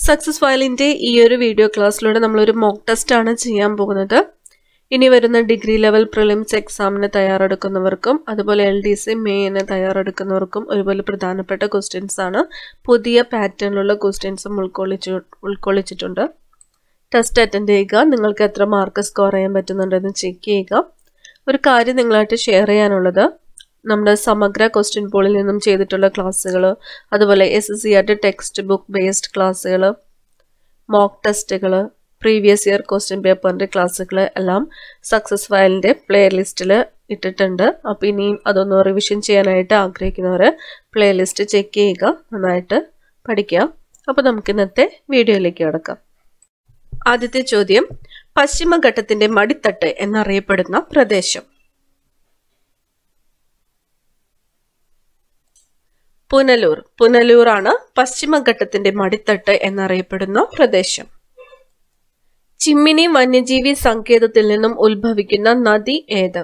success ഫയലിന്റെ ഈ ഒരു വീഡിയോ ക്ലാസ്സിലൂടെ നമ്മളൊരു മോക്ക് ടെസ്റ്റ് ആണ് ചെയ്യാൻ പോകുന്നത് ഇനി വരുന്ന ഡിഗ്രി ലെവൽ പ്രിലിംസ് എക്സാമിന് തയ്യാറെടുക്കുന്നവർക്കും അതുപോലെ എൽ ഡി സി മെയിന് തയ്യാറെടുക്കുന്നവർക്കും ഒരുപോലെ പ്രധാനപ്പെട്ട ക്വസ്റ്റ്യൻസ് ആണ് പുതിയ പാറ്റേണിലുള്ള ക്വസ്റ്റ്യൻസും ഉൾക്കൊള്ളിച്ചു ഉൾക്കൊള്ളിച്ചിട്ടുണ്ട് ടെസ്റ്റ് അറ്റൻഡ് ചെയ്യുക നിങ്ങൾക്ക് എത്ര മാർക്ക് സ്കോർ ചെയ്യാൻ പറ്റുന്നുണ്ടെന്ന് ചെക്ക് ചെയ്യുക ഒരു കാര്യം നിങ്ങളായിട്ട് ഷെയർ ചെയ്യാനുള്ളത് നമ്മുടെ സമഗ്ര ക്വസ്റ്റ്യൻ പോളിൽ നിന്നും ചെയ്തിട്ടുള്ള ക്ലാസ്സുകൾ അതുപോലെ എസ് എസ് സി ആയിട്ട് ടെക്സ്റ്റ് ബുക്ക് ബേസ്ഡ് ക്ലാസ്സുകൾ മോക്ക് ടെസ്റ്റുകൾ പ്രീവിയസ് ഇയർ ക്വസ്റ്റ്യൻ പേപ്പറിൻ്റെ ക്ലാസ്സുകൾ എല്ലാം സക്സസ് ഫയലിൻ്റെ പ്ലേലിസ്റ്റിൽ ഇട്ടിട്ടുണ്ട് അപ്പോൾ ഇനിയും അതൊന്ന് റിവിഷൻ ചെയ്യാനായിട്ട് ആഗ്രഹിക്കുന്നവർ പ്ലേലിസ്റ്റ് ചെക്ക് ചെയ്യുക നന്നായിട്ട് പഠിക്കുക അപ്പോൾ നമുക്ക് ഇന്നത്തെ വീഡിയോയിലേക്ക് കിടക്കാം ആദ്യത്തെ ചോദ്യം പശ്ചിമഘട്ടത്തിന്റെ മടിത്തട്ട് എന്നറിയപ്പെടുന്ന പ്രദേശം പുനലൂർ പുനലൂർ ആണ് പശ്ചിമഘട്ടത്തിന്റെ മടിത്തട്ട് എന്നറിയപ്പെടുന്ന പ്രദേശം ചിമ്മിനി വന്യജീവി സങ്കേതത്തിൽ നിന്നും ഉത്ഭവിക്കുന്ന നദി ഏത്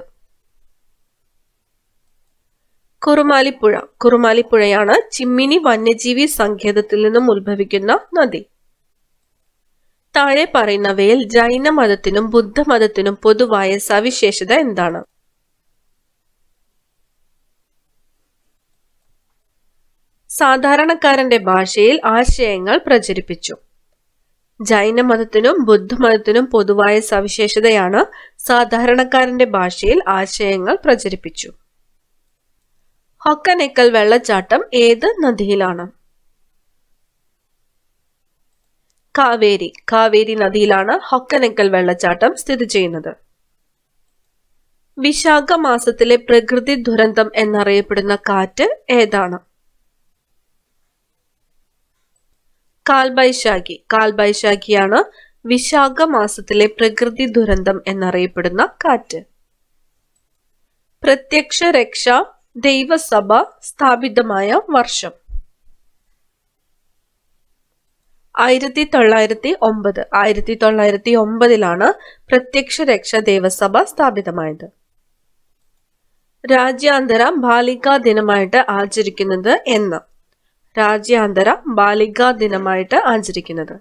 കുറുമാലിപ്പുഴ കുറുമാലിപ്പുഴയാണ് ചിമ്മിനി വന്യജീവി സങ്കേതത്തിൽ നിന്നും ഉത്ഭവിക്കുന്ന നദി താഴെ പറയുന്നവയിൽ ജൈന മതത്തിനും ബുദ്ധമതത്തിനും പൊതുവായ സവിശേഷത എന്താണ് സാധാരണക്കാരന്റെ ഭാഷയിൽ ആശയങ്ങൾ പ്രചരിപ്പിച്ചു ജൈനമതത്തിനും ബുദ്ധമതത്തിനും പൊതുവായ സവിശേഷതയാണ് സാധാരണക്കാരന്റെ ഭാഷയിൽ ആശയങ്ങൾ പ്രചരിപ്പിച്ചു ഹൊക്കനെക്കൽ വെള്ളച്ചാട്ടം ഏത് നദിയിലാണ് കാവേരി കാവേരി നദിയിലാണ് ഹൊക്കനെക്കൽ വെള്ളച്ചാട്ടം സ്ഥിതി ചെയ്യുന്നത് വിശാഖ മാസത്തിലെ പ്രകൃതി ദുരന്തം എന്നറിയപ്പെടുന്ന കാറ്റ് ഏതാണ് കാൽബൈശാഖി കാൽബൈശാഖിയാണ് വിശാഖ മാസത്തിലെ പ്രകൃതി ദുരന്തം എന്നറിയപ്പെടുന്ന കാറ്റ് പ്രത്യക്ഷ രക്ഷ ദൈവസഭ സ്ഥാപിതമായ വർഷം ആയിരത്തി തൊള്ളായിരത്തി ഒമ്പത് ആയിരത്തി തൊള്ളായിരത്തി ഒമ്പതിലാണ് പ്രത്യക്ഷ രക്ഷ ദേവസഭ സ്ഥാപിതമായത് രാജ്യാന്തര ബാലികാ ദിനമായിട്ട് ആചരിക്കുന്നത് എന്ന് രാജ്യാന്തര ബാലികാ ദിനമായിട്ട് ആചരിക്കുന്നത്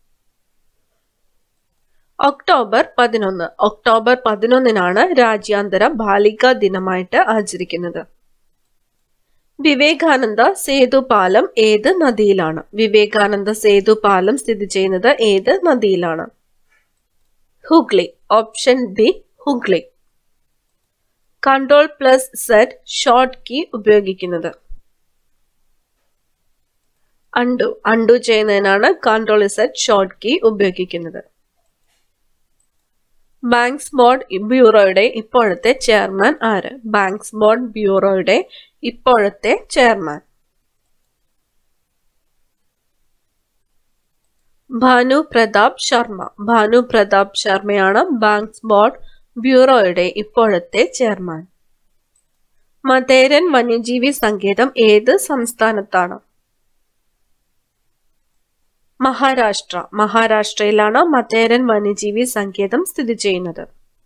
ഒക്ടോബർ പതിനൊന്ന് ഒക്ടോബർ പതിനൊന്നിനാണ് രാജ്യാന്തര ബാലികാ ദിനമായിട്ട് ആചരിക്കുന്നത് വിവേകാനന്ദ സേതു പാലം ഏത് നദിയിലാണ് വിവേകാനന്ദ സേതു പാലം സ്ഥിതി ചെയ്യുന്നത് ഏത് നദിയിലാണ് Hooghly option B Hooghly control plus set short key ഉപയോഗിക്കുന്നത് അണ്ടു അണ്ടു ചെയ്യുന്നതിനാണ് കൺട്രോൾ സെറ്റ് ഷോർട്ട് കീ ഉപയോഗിക്കുന്നത് ബാങ്ക്സ് ബോർഡ് ബ്യൂറോയുടെ ഇപ്പോഴത്തെ ചെയർമാൻ ആര് ബാങ്ക്സ് ബോർഡ് ബ്യൂറോയുടെ ഇപ്പോഴത്തെ ചെയർമാൻ ഭാനു പ്രതാപ് ശർമ്മ ഭാനു പ്രതാപ് ശർമ്മയാണ് ബാങ്ക്സ് ബോർഡ് ബ്യൂറോയുടെ ഇപ്പോഴത്തെ ചെയർമാൻ മതേരൻ വന്യജീവി സങ്കേതം ഏത് സംസ്ഥാനത്താണ് മഹാരാഷ്ട്ര മഹാരാഷ്ട്രയിലാണ് മതേരൻ വന്യജീവി സങ്കേതം സ്ഥിതി ചെയ്യുന്നത്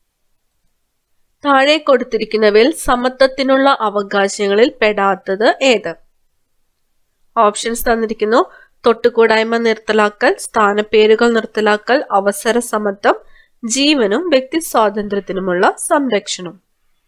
താഴെ കൊടുത്തിരിക്കുന്നവയിൽ സമത്വത്തിനുള്ള അവകാശങ്ങളിൽ പെടാത്തത് ഏത് ഓപ്ഷൻസ് തന്നിരിക്കുന്നു തൊട്ടുകൂടായ്മ നിർത്തലാക്കൽ സ്ഥാനപ്പേരുകൾ നിർത്തലാക്കൽ അവസര സമത്വം ജീവനും വ്യക്തി സ്വാതന്ത്ര്യത്തിനുമുള്ള സംരക്ഷണം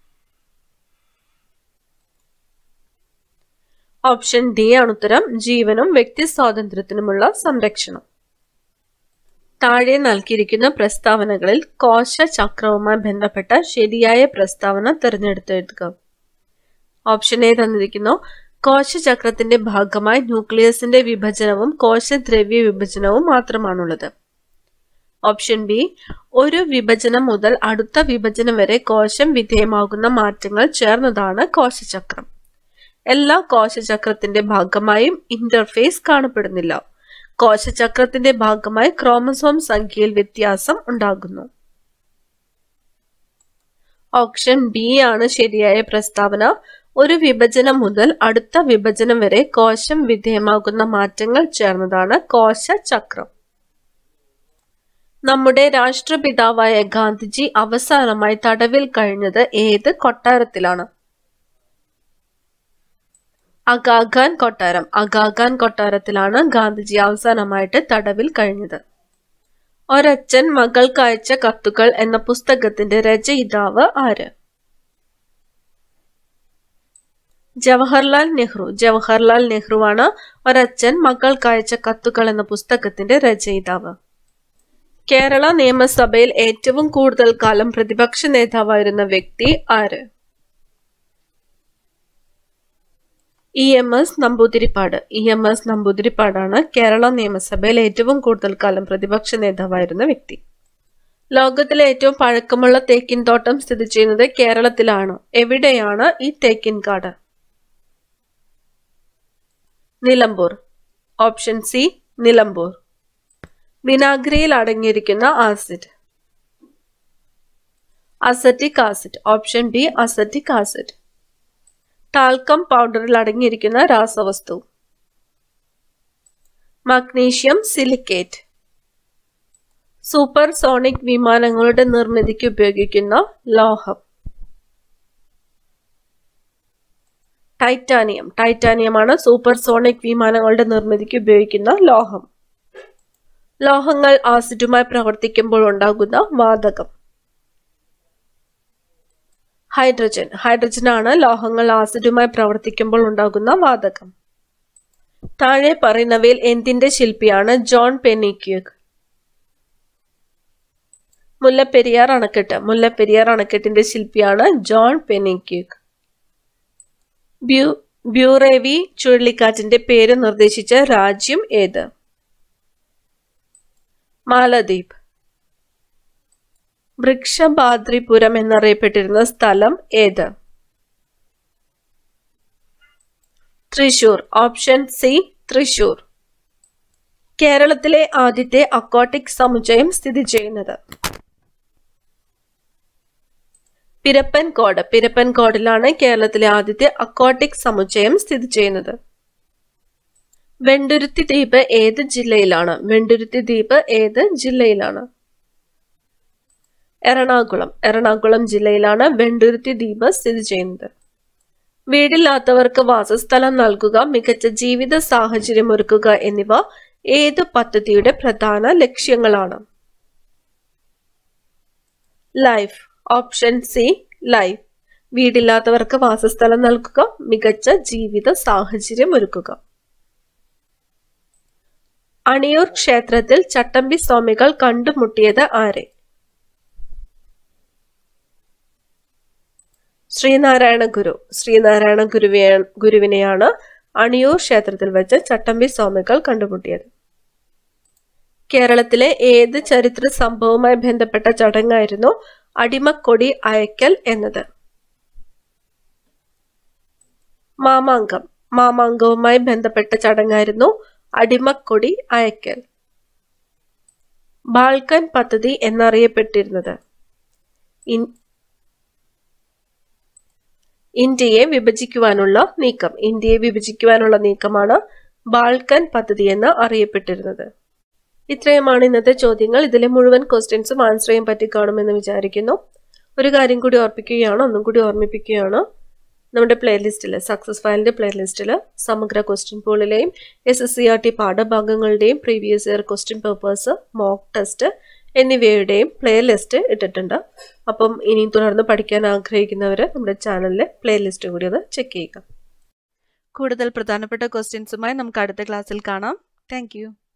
ഓപ്ഷൻ ഡി ആണ് ഉത്തരം ജീവനും വ്യക്തി സ്വാതന്ത്ര്യത്തിനുമുള്ള സംരക്ഷണം താഴെ നൽകിയിരിക്കുന്ന പ്രസ്താവനകളിൽ കോശചക്രവുമായി ബന്ധപ്പെട്ട ശരിയായ പ്രസ്താവന തിരഞ്ഞെടുത്ത് എഴുതുക ഓപ്ഷൻ എ തന്നിരിക്കുന്നു കോശചക്രത്തിന്റെ ഭാഗമായി ന്യൂക്ലിയസിന്റെ വിഭജനവും കോശദ്രവ്യ വിഭജനവും മാത്രമാണുള്ളത് ഓപ്ഷൻ ബി ഒരു വിഭജനം മുതൽ അടുത്ത വിഭജനം വരെ കോശം വിധേയമാകുന്ന മാറ്റങ്ങൾ ചേർന്നതാണ് കോശചക്രം എല്ലാ കോശചക്രത്തിന്റെ ഭാഗമായും ഇന്റർഫേസ് കാണപ്പെടുന്നില്ല കോശചക്രത്തിന്റെ ഭാഗമായി ക്രോമസോം സംഖ്യയിൽ വ്യത്യാസം ഉണ്ടാകുന്നു ഓപ്ഷൻ ബി ആണ് ശരിയായ പ്രസ്താവന ഒരു വിഭജനം മുതൽ അടുത്ത വിഭജനം വരെ കോശം വിധേയമാകുന്ന മാറ്റങ്ങൾ ചേർന്നതാണ് കോശചക്രം നമ്മുടെ രാഷ്ട്രപിതാവായ ഗാന്ധിജി അവസാനമായി തടവിൽ കഴിഞ്ഞത് ഏത് കൊട്ടാരത്തിലാണ് അഗാഖാൻ കൊട്ടാരം അഗാഖാൻ കൊട്ടാരത്തിലാണ് ഗാന്ധിജി അവസാനമായിട്ട് തടവിൽ കഴിഞ്ഞത് ഒരച്ഛൻ മകൾക്ക് അയച്ച കത്തുകൾ എന്ന പുസ്തകത്തിന്റെ രചയിതാവ് ആര് ജവഹർലാൽ നെഹ്റു ജവഹർലാൽ നെഹ്റുവാണ് ഒരച്ഛൻ മകൾക്ക് അയച്ച കത്തുകൾ എന്ന പുസ്തകത്തിന്റെ രചയിതാവ് കേരള നിയമസഭയിൽ ഏറ്റവും കൂടുതൽ കാലം പ്രതിപക്ഷ നേതാവായിരുന്ന വ്യക്തി ആര് E M S Namboodiripad E M S നമ്പൂതിരിപ്പാടാണ് കേരള നിയമസഭയിൽ ഏറ്റവും കൂടുതൽ കാലം പ്രതിപക്ഷ നേതാവായിരുന്ന വ്യക്തി ലോകത്തിലെ ഏറ്റവും പഴക്കമുള്ള തേക്കിൻ തോട്ടം സ്ഥിതി ചെയ്യുന്നത് കേരളത്തിലാണ് എവിടെയാണ് ഈ തേക്കിൻ കാട് നിലമ്പൂർ ഓപ്ഷൻ സി നിലമ്പൂർ വിനാഗിരിയിൽ അടങ്ങിയിരിക്കുന്ന acid acetic acid option D acetic acid talcum പൗഡറിൽ അടങ്ങിയിരിക്കുന്ന രാസവസ്തു മഗ്നീഷ്യം സിലിക്കേറ്റ് സൂപ്പർ സോണിക് വിമാനങ്ങളുടെ നിർമ്മിതിക്ക് ഉപയോഗിക്കുന്ന ലോഹം ടൈറ്റാനിയം ടൈറ്റാനിയമാണ് സൂപ്പർ സോണിക് വിമാനങ്ങളുടെ നിർമ്മിതിക്ക് ഉപയോഗിക്കുന്ന ലോഹം ലോഹങ്ങൾ ആസിഡുമായി പ്രവർത്തിക്കുമ്പോൾ ഉണ്ടാകുന്ന വാതകം ഹൈഡ്രജൻ ഹൈഡ്രജനാണ് ലോഹങ്ങൾ ആസിഡുമായി പ്രവർത്തിക്കുമ്പോൾ ഉണ്ടാകുന്ന വാതകം താഴെ പറയുന്നവയിൽ എന്തിന്റെ ശില്പിയാണ് ജോൺ പെനിക്യൂഗ് മുല്ലപ്പെരിയാർ അണക്കെട്ട് മുല്ലപ്പെരിയാർ അണക്കെട്ടിന്റെ ശില്പിയാണ് ജോൺ പെനിക്യൂഗ് ബ്യൂ ബ്യൂറേവി ചുഴലിക്കാറ്റിന്റെ പേര് നിർദ്ദേശിച്ച രാജ്യം ഏത് മാലദ്വീപ് വൃക്ഷബാദ്രിപുരം എന്നറിയപ്പെട്ടിരുന്ന സ്ഥലം ഏത് തൃശൂർ ഓപ്ഷൻ സി തൃശൂർ കേരളത്തിലെ ആദ്യത്തെ അക്വാട്ടിക് സമുച്ചയം സ്ഥിതി ചെയ്യുന്നത് പിരപ്പൻകോട് പിരപ്പൻകോടിലാണ് കേരളത്തിലെ ആദ്യത്തെ അക്വാട്ടിക് സമുച്ചയം സ്ഥിതി ചെയ്യുന്നത് വെണ്ടുരുത്തി ദ്വീപ് ഏത് ജില്ലയിലാണ് വെണ്ടുരുത്തി ദ്വീപ് ഏത് ജില്ലയിലാണ് എറണാകുളം എറണാകുളം ജില്ലയിലാണ് വെണ്ടുരുത്തി ദ്വീപ് സ്ഥിതി ചെയ്യുന്നത് വീടില്ലാത്തവർക്ക് വാസസ്ഥലം നൽകുക മികച്ച ജീവിത സാഹചര്യം ഒരുക്കുക എന്നിവ ഏത് പദ്ധതിയുടെ പ്രധാന ലക്ഷ്യങ്ങളാണ് ലൈഫ് ഓപ്ഷൻ സി ലൈഫ് വീടില്ലാത്തവർക്ക് വാസസ്ഥലം നൽകുക മികച്ച ജീവിത സാഹചര്യം ഒരുക്കുക അണിയൂർ ക്ഷേത്രത്തിൽ ചട്ടമ്പി സ്വാമികൾ കണ്ടുമുട്ടിയത് ആരെ ശ്രീനാരായണ ഗുരു ശ്രീനാരായണ ഗുരുവെ ഗുരുവിനെയാണ് അണിയൂർ ക്ഷേത്രത്തിൽ വെച്ച് ചട്ടമ്പി സ്വാമികൾ കണ്ടുമുട്ടിയത് കേരളത്തിലെ ഏത് ചരിത്ര സംഭവവുമായി ബന്ധപ്പെട്ട ചടങ്ങായിരുന്നു അടിമക്കൊടി അയക്കൽ എന്നത് മാമാങ്കം മാമാങ്കവുമായി ബന്ധപ്പെട്ട ചടങ്ങായിരുന്നു അടിമക്കൊടി അയക്കൽ ബാൾക്കൻ പദ്ധതി എന്നറിയപ്പെട്ടിരുന്നത് ഇന്ത്യയെ വിഭജിക്കുവാനുള്ള നീക്കം ഇന്ത്യയെ വിഭജിക്കുവാനുള്ള നീക്കമാണ് ബാൾക്കൻ പദ്ധതി എന്ന് അറിയപ്പെട്ടിരുന്നത് ഇത്രയുമാണ് ഇന്നത്തെ ചോദ്യങ്ങൾ ഇതിലെ മുഴുവൻ ക്വസ്റ്റ്യൻസും ആൻസർ ചെയ്യാൻ പറ്റി കാണുമെന്ന് വിചാരിക്കുന്നു ഒരു കാര്യം കൂടി ഓർപ്പിക്കുകയാണ് ഒന്നും കൂടി ഓർമ്മിപ്പിക്കുകയാണ് നമ്മുടെ പ്ലേലിസ്റ്റിൽ സക്സസ് ഫയലിന്റെ പ്ലേലിസ്റ്റിൽ സമഗ്ര ക്വസ്റ്റ്യൻ പൂളിലെയും S S C R T പാഠഭാഗങ്ങളുടെയും previous year question papers mock test എന്നിവയുടെയും പ്ലേലിസ്റ്റ് ഇട്ടിട്ടുണ്ട് അപ്പം ഇനി തുടർന്ന് പഠിക്കാൻ ആഗ്രഹിക്കുന്നവർ നമ്മുടെ ചാനലിലെ പ്ലേലിസ്റ്റ് കൂടി ഒന്ന് ചെക്ക് ചെയ്യുക കൂടുതൽ പ്രധാനപ്പെട്ട ക്വസ്റ്റ്യൻസുമായി നമുക്ക് അടുത്ത ക്ലാസ്സിൽ കാണാം താങ്ക്